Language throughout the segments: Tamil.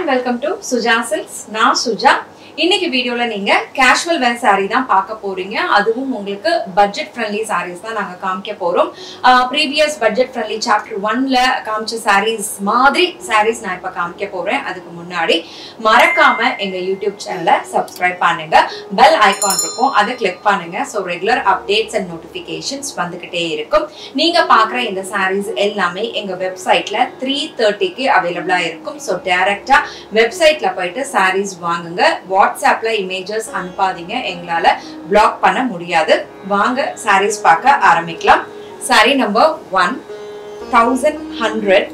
And welcome to Suja silks நான் சுஜா இன்னைக்கு வீடியோல நீங்க கேஷுவல் வேர் saree தான் பார்க்க போறீங்க அதுவும் உங்களுக்கு பட்ஜெட் ஃப்ரெண்ட்லி sarees தான் நாங்க காமிக்க போறோம் ப்ரீவியஸ் பட்ஜெட் ஃப்ரெண்ட்லி சாப்டர் ஒன்ல காமிச்ச sarees மாதிரி sarees நான் இப்ப காமிக்க போறேன் அதுக்கு முன்னாடி மறக்காம எங்க யூடியூப் சேனலை சப்ஸ்கிரைப் பண்ணுங்க பெல் ஐகான் இருக்கும் அதை கிளிக் பண்ணுங்க so regular updates and notifications வந்துகிட்டே இருக்கும் நீங்க பார்க்குற இந்த sarees எல்லாமே எங்க வெப்சைட்ல த்ரீ தேர்ட்டிக்கு அவைலபிளா இருக்கும் ஸோ டைரக்டா வெப்சைட்ல போயிட்டு sarees வாங்குங்க வாட்ஸ்அப்ல இமேஜஸ் அனுப்பாதீங்க எங்களால பிளாக் பண்ண முடியாது வாங்க sarees பார்க்க ஆரம்பிக்கலாம் saree number one thousand hundred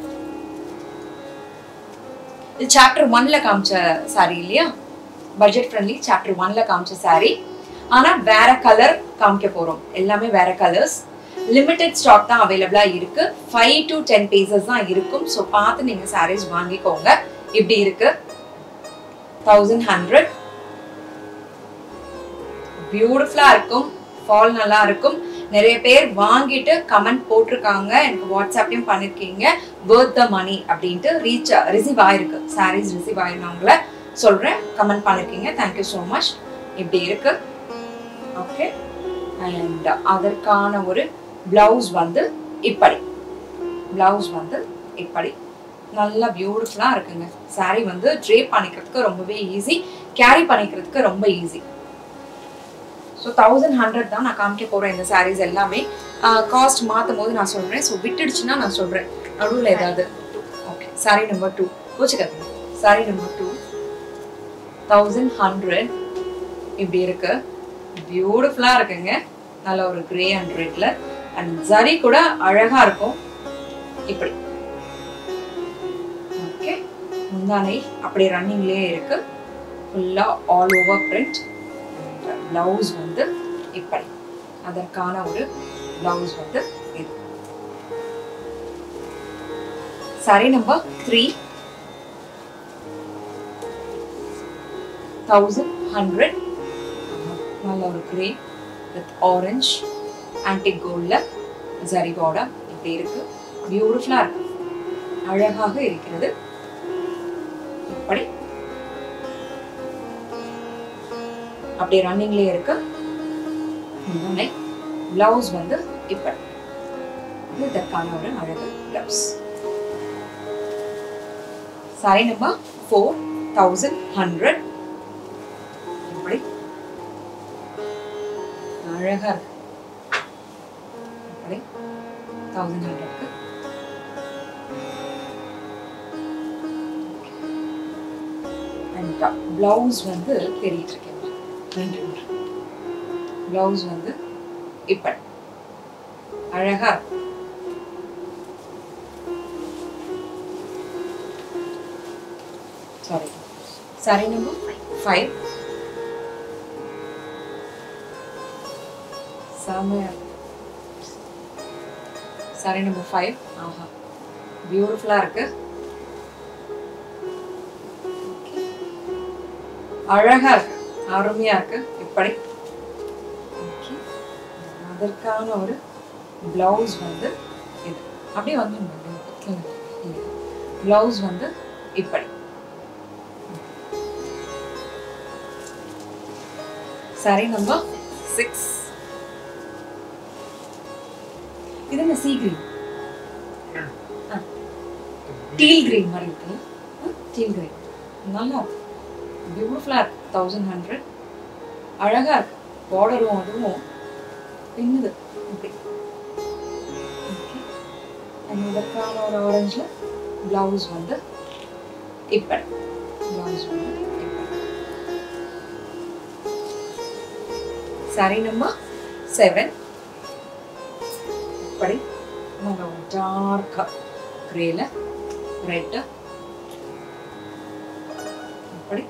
இது சாப்டர் ஒன்ல காமிச்ச saree இல்லையா பட்ஜெட் ஃப்ரெண்ட்லி சாப்டர் ஒன்ல காமிச்ச saree ஆனா வேற கலர் காமிக்க போறோம் எல்லாமே வேற கலர்ஸ் லிமிடெட் ஸ்டாக் தான் அவைலபிளா இருக்கு ஃபைவ் டு டென் பீசஸ் தான் இருக்கும் ஸோ பார்த்து நீங்க sarees வாங்கிக்கோங்க இப்படி இருக்கு தௌசண்ட் ஹண்ட்ரட் பியூட்டிஃபுல்லா இருக்கும் ஃபால் நல்லா இருக்கும் நிறைய பேர் வாங்கிட்டு கமெண்ட் போட்டிருக்காங்க எனக்கு வாட்ஸ்அப்லயும் பண்ணிருக்கீங்க worth த மணி அப்படின்ட்டு ரீச் ரிசீவ் ஆயிருக்கு sarees ரிசீவ் ஆயிருந்தவங்கள சொல்றேன் கமெண்ட் பண்ணிருக்கீங்க தேங்க்யூ ஸோ மச் இப்படி இருக்கு ஓகே அண்ட் அதற்கான ஒரு பிளவுஸ் வந்து இப்படி பிளவுஸ் வந்து இப்படி நல்லா பியூட்டிஃபுல்லா இருக்குங்க saree வந்து ட்ரேப் பண்ணிக்கிறதுக்கு ரொம்பவே ஈஸி கேரி பண்ணிக்கிறதுக்கு ரொம்ப ஈஸி ஸோ தௌசண்ட் ஹண்ட்ரட் தான் நான் காமிக்க போகிறேன் இந்த sarees எல்லாமே காஸ்ட் மாற்றும் போது நான் சொல்கிறேன் ஸோ விட்டுடுச்சுன்னா நான் சொல்கிறேன் நடுவில் ஏதாவது ஓகே saree நம்பர் டூ கோச்சுக்காதீங்க saree number two thousand hundred இப்படி இருக்கு பியூட்டிஃபுல்லாக இருக்குங்க நல்ல ஒரு கிரே அண்ட் ரெட்ல அண்ட் ஜரி கூட அழகா இருக்கும் இப்படி ஓகே முந்தானை அப்படி ரன்னிங்லேயே இருக்கு ஃபுல்லாக ஆல் ஓவர் பிரிண்ட் பிளவுஸ் வந்து இப்படி அதற்கான ஒரு பிளவுஸ் வந்து இது சரி நம்பர் த்ரீ தௌசண்ட் ஹண்ட்ரட் நல்ல ஒரு கிரே வித் ஆரஞ்ச் ஆன்டிக் கோல்டில் ஜரி பார்டர் இப்படி இருக்கு பியூட்டிஃபுல்லாக இருக்கு அழகாக இருக்கிறது இப்படி அப்படியே ரன்னிங்லேயே இருக்கு முன்னாடி பிளவுஸ் வந்து இப்படி இது இதற்கான ஒரு அழகு blouse saree number four thousand hundred இப்படி அழகா இருக்கு இப்படி தௌசண்ட் ஹண்ட்ரட்க்கு அண்ட் பிளவுஸ் வந்து தெரியிட்டு இருக்கேன் ரெண்டு பிளவுஸ் வந்து இப்படி அழகா இருக்கும் சாரி சாரி நம்பர் ஃபைவ் செமையா சாரி நம்பர் ஃபைவ் ஆஹா பியூட்டிஃபுல்லா இருக்கு அழகா இருக்கு அருமையா இருக்கு இப்படி Okay. அதற்கான ஒரு பிளவுஸ் வந்து இது அப்படியே வந்து பிளவுஸ் வந்து இப்படி சரி நம்பர் சிக்ஸ் இது என்ன சீ கிரீன் டீல் கிரீன் மாதிரி இருக்கு டீல் கிரீன் நல்லா இருக்கு பியூட்டிஃபுல்லாக இருக்கு தௌசண்ட் ஹண்ட்ரட் அழகாக இருக்கு பார்டரும் அதுவும் பின்னுது இப்படி Okay. And இதற்கான ஒரு ஆரஞ்சில் ப்ளவுஸ் வந்து இப்படி ப்ளவுஸ் வந்து இப்படி சாரி நம்பர் செவன் இப்படி நல்ல டார்க்காக கிரேல ரெட்டு இப்படி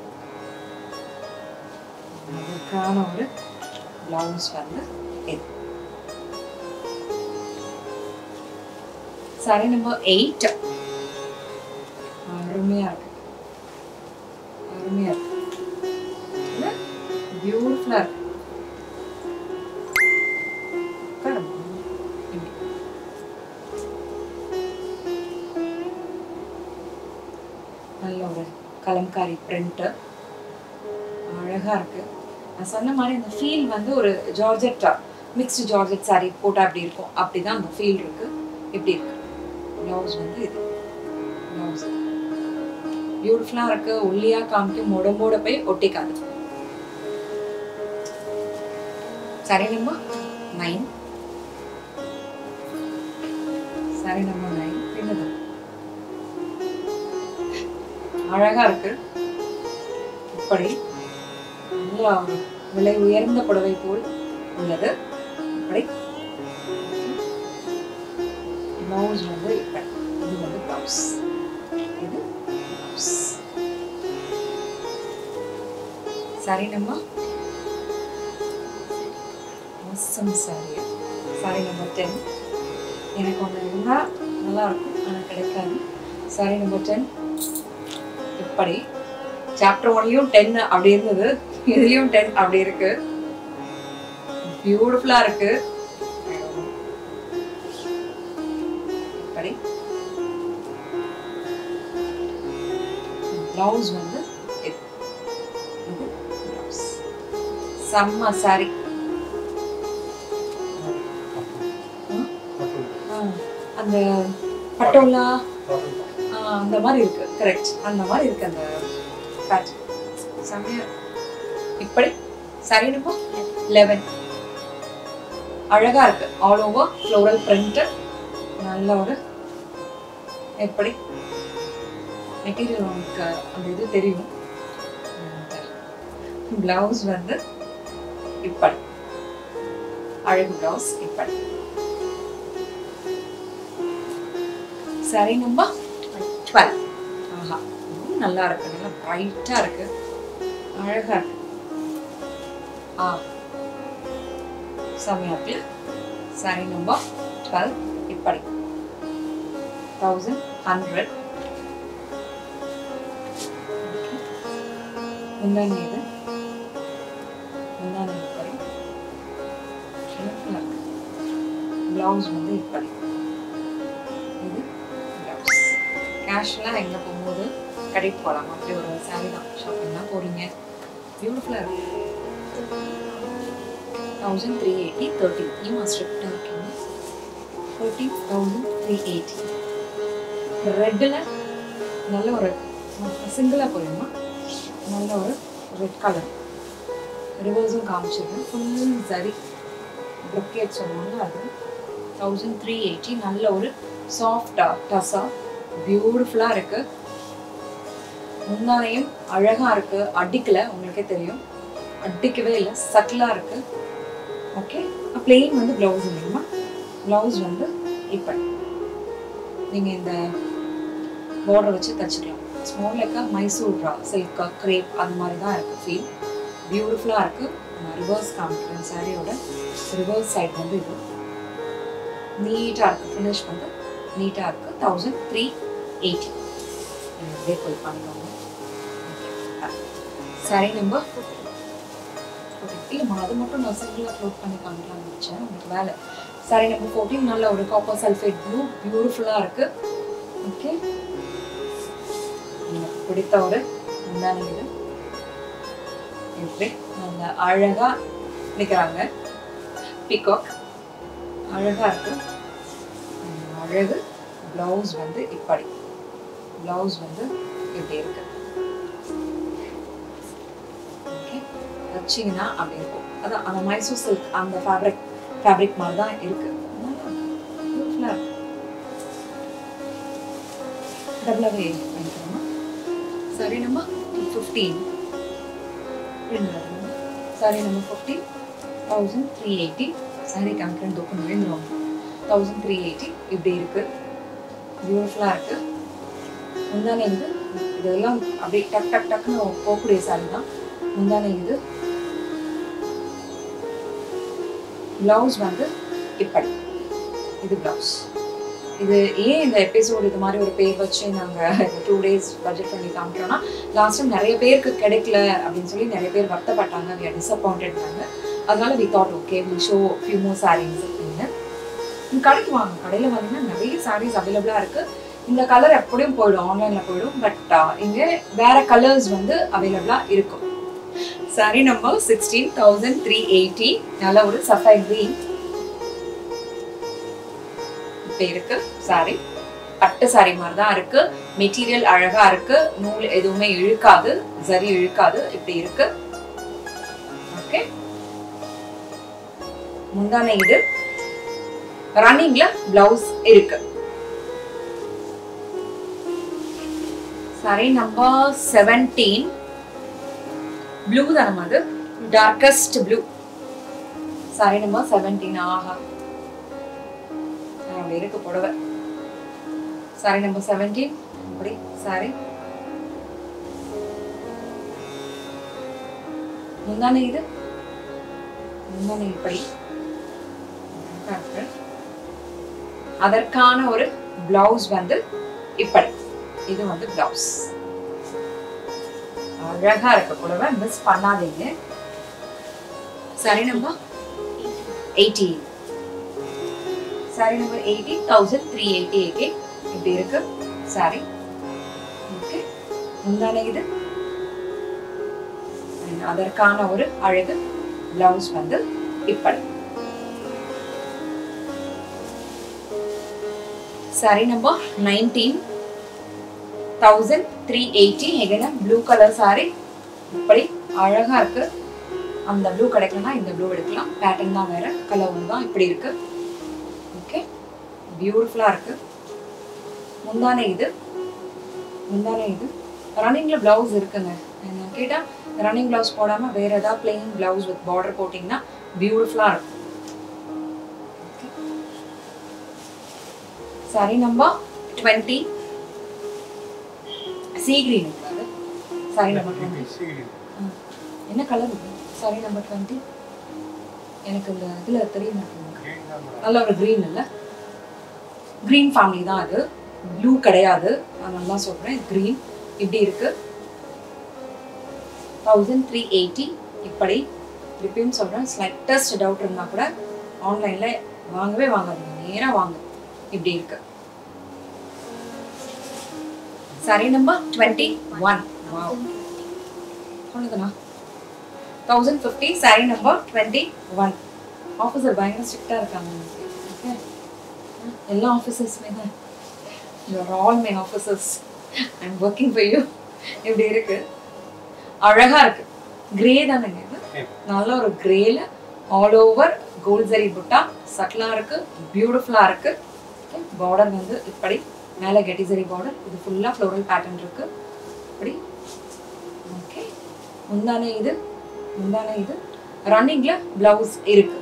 அதுக்கான ஒரு பிளவுஸ் வந்து இது சாரி நம்பர் எயிட் அருமையா இருக்கு அருமையா இருக்கு பியூட்டிஃபுல்லா இருக்கு உட்காருமா. இப்படி. நல்ல ஒரு கலம்காரி பிரிண்ட்டு அழகா இருக்கு நான் சொன்ன மாதிரி அந்த ஃபீல் வந்து ஒரு ஜார்ஜெட் மிக்ஸ்டு ஜார்ஜெட் saree போட்டால் அப்படி இருக்கும் அப்படிதான் அந்த ஃபீல் இருக்கு இப்படி இருக்கு ப்ளவுஸ் வந்து இது ப்ளவுஸ் பியூட்டிஃபுல்லாக இருக்கு ஒல்லியா காமிக்கும் உடம்போட போய் ஒட்டிக்காது சரி நம்ம நைன் சரி நம்ம நைன் என்னது அழகா இருக்கு இப்படி நல்ல ஒரு விலை உயர்ந்த புடவை போல் உள்ளது இப்படி பிளவுஸ் வந்து இப்படி இது வந்து பிளவுஸ் இது பிளவுஸ் சரி நம்ம awesome saree saree number ten எனக்கு ஒன்று இருந்தால் நல்லா இருக்கும் ஆனால் கிடைக்காது சாரி நம்பர் டென் இப்படி சாப்டர் ஒன்லையும் டென் அப்படி இருந்தது இதுலேயும் டென் அப்படி இருக்கு பியூட்டிஃபுல்லா இருக்கு இப்படி பிளவுஸ் வந்து இது இது பிளவுஸ் செம்ம சாரி அந்த பட்டோலா ஆ, அந்த மாதிரி இருக்கு கரெக்ட் அந்த மாதிரி இருக்கு அந்த பேட்டர்ன் செம்மையா இருக்கு. இப்படி சரி நம்ம லெவன் அழகா இருக்கு ஆல் ஓவர் ஃப்ளோரல் பிரிண்ட் நல்ல ஒரு எப்படி மெட்டீரியல் உங்களுக்கு அந்த இது தெரியும் பிளவுஸ் வந்து இப்படி அழகு பிளவுஸ் இப்படி சரி நம்ம டுவெல் ஆஹா இதுவும் நல்லா இருக்கு நல்லா பிரைட்டா இருக்கு அழகா இருக்கு ஆ செம்மையா இருக்குல்ல சரி நம்ம டுவெல் இப்படி தௌசண்ட் ஹண்ட்ரட் முந்தானி இது முந்தானி இப்படி பிளவுஸ் வந்து இப்படி இது பிளவுஸ் கேஷுவலாக எங்கே போகும்போது கடைக்கு போகலாம் அப்படி ஒரு சாரி தான் ஷாப்பிங்லாம் போகிறீங்க பியூட்டிஃபுல்லாக இருக்கு தௌசண்ட் த்ரீ எயிட்டி தேர்ட்டி இவன் ஸ்ட்ரிக்டாக இருக்கீங்க தேர்ட்டி தௌசண்ட் த்ரீ எயிட்டி ரெட்டில் நல்ல ஒரு சிங்கிளாக போயிருமா நல்ல ஒரு ரெட் கலர் ரிவர்ஸும் காமிச்சிருக்கேன் ஃபுல் சரி ப்ரொக்கேட் சொல்லுவாங்க அது தௌசண்ட் த்ரீ எயிட்டி நல்ல ஒரு சாஃப்டா டஸா பியூட்டிஃபுல்லாக இருக்கு முந்தானையும் அழகா இருக்கு அடிக்கல உங்களுக்கே தெரியும் அடிக்கவே இல்லை சட்டிலாக இருக்கு ஓகே பிளெயின் வந்து ப்ளவுஸ் இல்லைங்களா ப்ளவுஸ் வந்து இப்போ நீங்கள் இந்த பார்டர் வச்சு தச்சுக்கலாம் ஸ்மால் லைக்கா மைசூர் சில்கா கிரேப் அது மாதிரி தான் இருக்குது ஃபீல் பியூட்டிஃபுல்லாக இருக்குது ரிவர்ஸ் காமிக்கிறேன் சாரியோட ரிவர்ஸ் சைடு வந்து இது நீட்டாக இருக்குது ஃபினிஷ் வந்து நீட்டாக இருக்குது தௌசண்ட் த்ரீ எயிட்டி அப்படியே போய் பண்ணுவாங்க சரி நம்ம இல்லைம்மா அது மட்டும் நான் சிங்கிளாக ஃப்ளோட் பண்ணி காமிக்கலாம்னு நினச்சேன் உங்களுக்கு வேலை சரி நம்ம ஃபோர்டீன் நல்ல ஒரு காப்பர் சல்ஃபேட் ப்ளூ பியூட்டிஃபுல்லாக இருக்குது ஓகே எனக்கு பிடித்த ஒரு முந்தானி இது இப்படி நல்ல அழகா நிற்கிறாங்க பிகாக் அழகா இருக்கு உம், அழகு பிளவுஸ் வந்து இப்படி பிளவுஸ் வந்து இப்படி இருக்கு ஓகே வச்சிங்கன்னா அப்படி இருக்கும் அதான் அந்த மைசூர் சில்க் அந்த ஃபேப்ரிக் ஃபேப்ரிக் மாதிரி தான் இருக்கு பியூட்டிஃபுல்லாக இருக்கு டபுளாகவே வாங்கிக்கிறோமா சரி நம்ம fifteen saree number fifteen thousand three eighty saree காமிக்கிறேன் தூக்கம் விழுந்துருவாங்க தௌசண்ட் த்ரீ எயிட்டி இப்படி இருக்கு பியூட்டிஃபுல்லாக இருக்கு முந்தானை இது இதெல்லாம் அப்படியே டக் டக் டக்குன்னு போகக்கூடிய சாரி தான் முந்தானை இது பிளவுஸ் வந்து இப்படி இது பிளவுஸ் இது ஏன் இந்த எபிசோடு இது மாதிரி ஒரு பேர் வச்சு நாங்கள் டூ டேஸ் பட்ஜெட் பண்ணி காமிக்கிறோம்னா லாஸ்ட் டைம் நிறைய பேருக்கு கிடைக்கல அப்படின்னு சொல்லி நிறைய பேர் வருத்தப்பட்டாங்க வி ஆர் டிசப்பாயிண்டட்னாங்க அதனால we thought okay will show few more sarees அப்படின்னு நீங்க கடைக்கு வாங்க கடையில் வாங்கினா நிறைய சாரீஸ் அவைலபிளாக இருக்கு இந்த கலர் எப்படியும் போயிடும் ஆன்லைன்ல போயிடும் பட் இங்க வேற கலர்ஸ் வந்து அவைலபிளா இருக்கும் saree number sixteen thousand three eighty நல்ல ஒரு சஃபை கிரீன் இப்ப இருக்கு சாரி பட்டு சாரி மாதிரி தான் இருக்கு மெட்டீரியல் அழகா இருக்கு நூல் எதுவுமே இழுக்காது சரி இழுக்காது இப்படி இருக்கு ஓகே முந்தானை இது ரன்னிங்ல பிளவுஸ் இருக்கு சாரி நம்பர் செவன்டீன் ப்ளூ தானே அது darkest blue saree number seventeen ஆஹா அப்படி இருக்கு புடவை சாரி நம்பர் செவன்டீன் அப்படி சாரி முந்தானை இது முந்தானை இப்படி அதற்கான ஒரு பிளவுஸ் வந்து இப்படி இது வந்து பிளவுஸ் அழகா இருக்க புடவை மிஸ் பண்ணாதீங்க சரி number eighteen saree number eighteen thousand three eighty eighty இப்படி இருக்கு சாரி ஓகே முந்தான இது And அதற்கான ஒரு அழகு பிளவுஸ் வந்து இப்படி saree number nineteen thousand three eighty again blue colour saree இப்படி அழகா இருக்கு அந்த ப்ளூ கிடைக்கலனா இந்த ப்ளூ எடுக்கலாம் பேட்டர்ன் தான் வேற கலர் தான் இப்படி இருக்கு ஓகே பியூட்டிஃபுல்லா இருக்கு முந்தானை இது முந்தானை இது ரன்னிங்ல பிளவுஸ் இருக்குங்க நான் கேட்டா ரன்னிங் பிளவுஸ் போடாம வேற ஏதாவது பிளெயின் பிளவுஸ் வித் பார்டர் போட்டிங்கன்னா பியூட்டிஃபுல்லா இருக்கும் saree number twenty sea green saree number twenty என்ன கலர் சாரி நம்பர் டுவெண்ட்டி எனக்கு இந்த இதில் தெரிய மாட்டேங்குது நல்ல ஒரு க்ரீன் இல்லை க்ரீன் ஃபேமிலி தான் அது ப்ளூ கிடையாது நான் நல்லா சொல்கிறேன் க்ரீன் இப்படி இருக்கு தௌசண்ட் த்ரீ எயிட்டி இப்படி திருப்பியும் சொல்கிறேன் ஸ்லைட்டஸ்ட் டவுட் இருந்தால் கூட ஆன்லைனில் வாங்கவே வாங்காதீங்க நேராக வாங்க இப்படி இருக்கு சரி நம்பர் டுவெண்ட்டி ஒன் சொல்லுங்கண்ணா thousand fifty saree number twenty one officer பயங்கர ஸ்ட்ரிக்டாக இருக்காங்க ஓகே எல்லா ஆஃபீஸர்ஸுமே தான் you are all my officers I am working for you இப்படி இருக்கு அழகா இருக்கு கிரே தானேங்க இது நல்ல ஒரு கிரேல ஆல் ஓவர் கோல்ட் ஜரி புட்டா சட்லா இருக்கு பியூட்டிஃபுல்லா இருக்கு பார்டர் வந்து இப்படி மேலே கெட்டி ஜரி பார்டர் இது ஃபுல்லா ஃப்ளோரல் பேட்டர்ன் இருக்கு இப்படி ஓகே முந்தானே இது முந்தானே இது ரன்னிங்ல பிளவுஸ் இருக்கு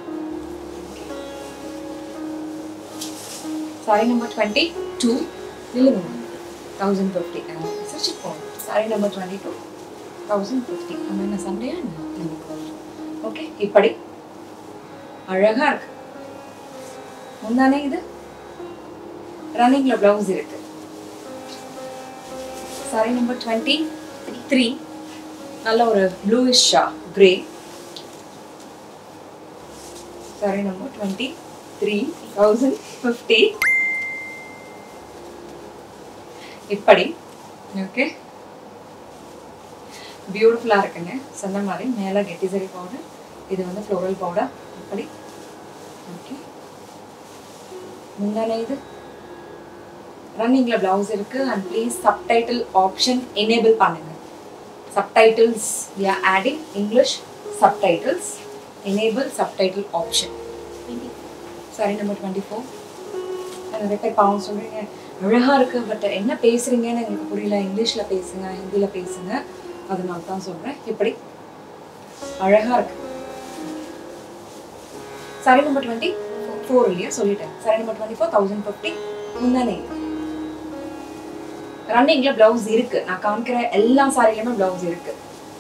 சாரி நம்பர் டுவெண்ட்டி டூ இல்லைங்க தௌசண்ட் ஃபிஃப்டி ரிசர்ச் போகணும் saree number twenty two thousand fifty நம்ம என்ன சண்டையா ஓகே இப்படி அழகா இருக்கு முந்தானே இது ரன்னிங்ல பிளவுஸ் இருக்கு சாரி நம்பர் டுவெண்ட்டி த்ரீ நல்ல ஒரு bluish grey saree number twenty three thousand fifty இப்படி ஓகே பியூட்டிஃபுல்லாக இருக்குங்க சொன்ன மாதிரி மேலே கெட்டிசரி பவுடர் இது வந்து ஃப்ளோரல் பவுடர் இப்படி ஓகே முந்தானே இது ரன்னிங்கில் ப்ளவுஸ் இருக்கு and please subtitle option enable பண்ணுங்க subtitles we are adding English subtitles enable subtitle option saree number twenty four நிறைய பேர் பாவம் சொல்கிறீங்க அழகாக இருக்குது பட் என்ன பேசுகிறீங்கன்னு எங்களுக்கு புரியல இங்கிலீஷில் பேசுங்க ஹிந்தியில் பேசுங்க அதனால தான் சொல்கிறேன் இப்படி அழகாக இருக்கு சாரி நம்பர் டுவெண்ட்டி ஃபோர் இல்லையா சொல்லிட்டேன் saree number twenty four thousand fifty முந்தானே ரன்னிங்ல பிளவுஸ் இருக்கு நான் காமிக்கிற எல்லா சாரிலுமே பிளவுஸ் இருக்கு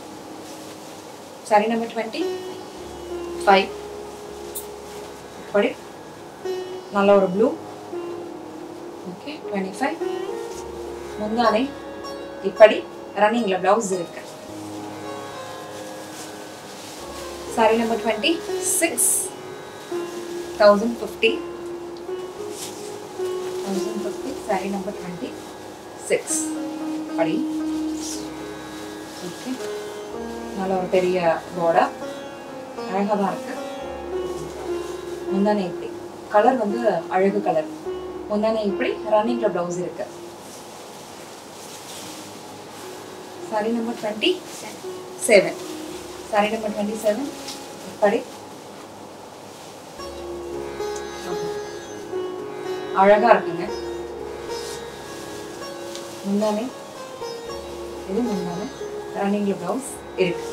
சாரி நம்பர் டுவெண்ட்டி ஃபைவ் இப்படி நல்ல ஒரு ப்ளூ ஓகே டுவெண்ட்டி ஃபைவ் முந்தானை இப்படி ரன்னிங்ல பிளவுஸ் இருக்கு saree number twenty six thousand fifty thousand fifty saree number twenty six படி ஓகே நல்ல ஒரு பெரிய பார்டர் அழகாக தான் இருக்கு முந்தானை இப்படி கலர் வந்து அழகு கலர் முந்தானை இப்படி ரன்னிங்ல பிளவுஸ் இருக்கு saree number twenty seven saree number twenty seven படி அழகா இருக்குங்க முந்தானை இது முந்தானை ரன்னிங்ல பிளவுஸ் இருக்கு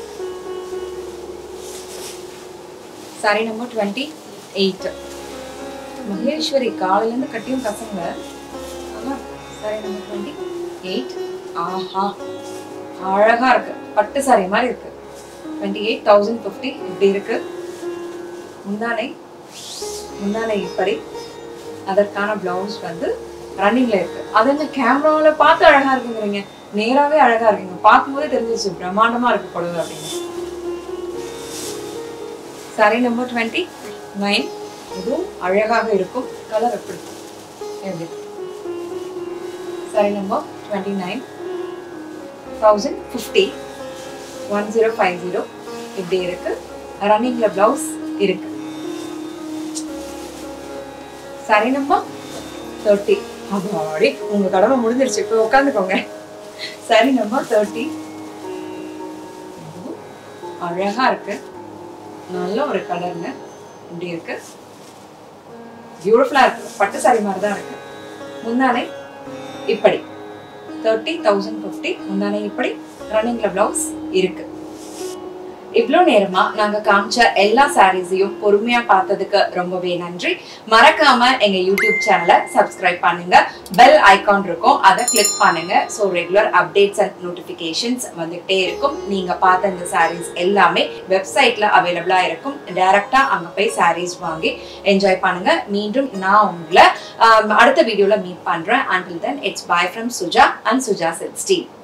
saree number twenty eight Maheshwari காலையில இருந்து கட்டியும் பசங்க சாரி நம்பர் டுவெண்ட்டி எயிட் ஆஹா அழகா இருக்கு பட்டு சாரி மாதிரி இருக்கு டுவெண்ட்டி எயிட் தௌசண்ட் ஃபிஃப்டி இப்படி இருக்கு முந்தானை முந்தானை இப்படி அதற்கான பிளவுஸ் வந்து ரன்னிங்ல இருக்கு அது இந்த கேமராவில் பார்த்து அழகா இருக்குங்கிறீங்க நேராவே அழகா இருக்குங்க பார்க்கும்போதே தெரிஞ்சிச்சு பிரம்மாண்டமா இருக்கு புடவை அப்படின்னு சாரி நம்பர் டுவெண்ட்டி நைன் இதுவும் அழகாக இருக்கும் கலர் எப்படி எப்படி saree number twenty nine thousand fifty one zero five zero இப்படி இருக்கு ரன்னிங்ல பிளவுஸ் இருக்கு சாரி நம்பர் தேர்ட்டி அப்பாடி உங்க கடமை முடிஞ்சிருச்சு இப்போ உட்காந்துக்கோங்க சாரி நம்பர் தேர்ட்டி அழகா இருக்கு நல்ல ஒரு கலருங்க இப்படி இருக்கு பியூட்டிஃபுல்லா இருக்கு பட்டு சாரி மாதிரி தான் இருக்கு முந்தானை இப்படி தேர்ட்டி தௌசண்ட் ஃபிஃப்டி முந்தானை இப்படி ரன்னிங்ல பிளவுஸ் இருக்கு இவ்வளோ நேரமா நாங்க காமிச்ச எல்லா சாரீஸையும் பொறுமையா பார்த்ததுக்கு ரொம்பவே நன்றி மறக்காம எங்க யூடியூப் சேனலை சப்ஸ்கிரைப் பண்ணுங்க பெல் ஐகான் இருக்கும் அதை கிளிக் பண்ணுங்க so regular updates and notifications வந்துகிட்டே இருக்கும் நீங்க பார்த்த இந்த சாரீஸ் எல்லாமே வெப்சைட்ல அவைலபிளா இருக்கும் டைரக்டா அங்க போய் சாரீஸ் வாங்கி என்ஜாய் பண்ணுங்க மீண்டும் நான் உங்களை ஆம், அடுத்த வீடியோல மீட் பண்றேன் until then it's bye from Suja and Suja silk steel